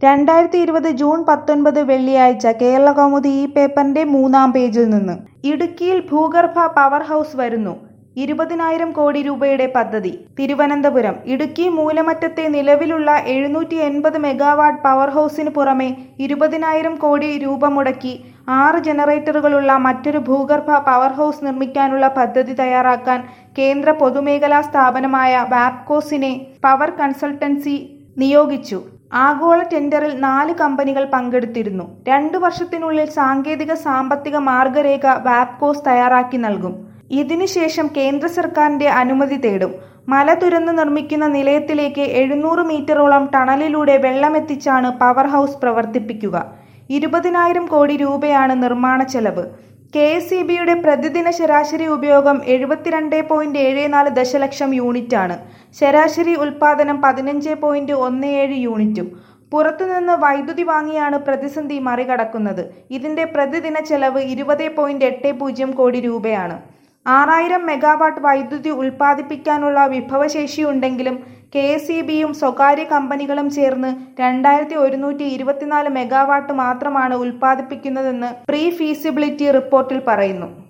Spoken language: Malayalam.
രണ്ടായിരത്തി ഇരുപത് ജൂൺ പത്തൊൻപത് വെള്ളിയാഴ്ച കേരളകൗമുദി ഈ പേപ്പറിന്റെ മൂന്നാം പേജിൽ നിന്ന് ഇടുക്കിയിൽ ഭൂഗർഭ പവർ ഹൗസ് വരുന്നു ഇരുപതിനായിരം കോടി രൂപയുടെ പദ്ധതി തിരുവനന്തപുരം ഇടുക്കി മൂലമറ്റത്തെ നിലവിലുള്ള എഴുന്നൂറ്റി എൺപത് മെഗാവാട്ട് പവർ ഹൗസിന് പുറമെ ഇരുപതിനായിരം കോടി രൂപ മുടക്കി ആറ് ജനറേറ്ററുകളുള്ള മറ്റൊരു ഭൂഗർഭ പവർ ഹൗസ് നിർമ്മിക്കാനുള്ള പദ്ധതി തയ്യാറാക്കാൻ കേന്ദ്ര പൊതുമേഖലാ സ്ഥാപനമായ വാപ്കോസിനെ പവർ കൺസൾട്ടൻസി നിയോഗിച്ചു ആഗോള ടെൻഡറിൽ നാല് കമ്പനികൾ പങ്കെടുത്തിരുന്നു രണ്ടു വർഷത്തിനുള്ളിൽ സാങ്കേതിക സാമ്പത്തിക മാർഗരേഖ വാപ്കോസ് തയ്യാറാക്കി നൽകും ഇതിനുശേഷം കേന്ദ്ര സർക്കാരിന്റെ അനുമതി തേടും മല തുരന്ന് നിർമ്മിക്കുന്ന നിലയത്തിലേക്ക് എഴുന്നൂറ് മീറ്ററോളം ടണലിലൂടെ വെള്ളമെത്തിച്ചാണ് പവർ ഹൗസ് പ്രവർത്തിപ്പിക്കുക ഇരുപതിനായിരം കോടി രൂപയാണ് നിർമ്മാണ ചെലവ് കെ എസ് ഇ ബിയുടെ പ്രതിദിന ശരാശരി ഉപയോഗം എഴുപത്തിരണ്ട് പോയിന്റ് ഏഴ് നാല് ദശലക്ഷം യൂണിറ്റാണ് ശരാശരി ഉൽപാദനം പതിനഞ്ച് പോയിന്റ് ഒന്ന് ഏഴ് യൂണിറ്റും പുറത്തുനിന്ന് വൈദ്യുതി വാങ്ങിയാണ് പ്രതിസന്ധി മറികടക്കുന്നത് ഇതിന്റെ പ്രതിദിന ചെലവ് ഇരുപത് പോയിന്റ് എട്ട് പൂജ്യം കോടി രൂപയാണ് ആറായിരം മെഗാവാട്ട് വൈദ്യുതി ഉൽപ്പാദിപ്പിക്കാനുള്ള വിഭവശേഷിയുണ്ടെങ്കിലും കെ എസ് ഇ ബിയും സ്വകാര്യ കമ്പനികളും ചേർന്ന് രണ്ടായിരത്തി ഒരുന്നൂറ്റി ഇരുപത്തിനാല് മെഗാവാട്ട് മാത്രമാണ് ഉൽപ്പാദിപ്പിക്കുന്നതെന്ന് പ്രീ ഫീസിബിലിറ്റി റിപ്പോർട്ടിൽ പറയുന്നു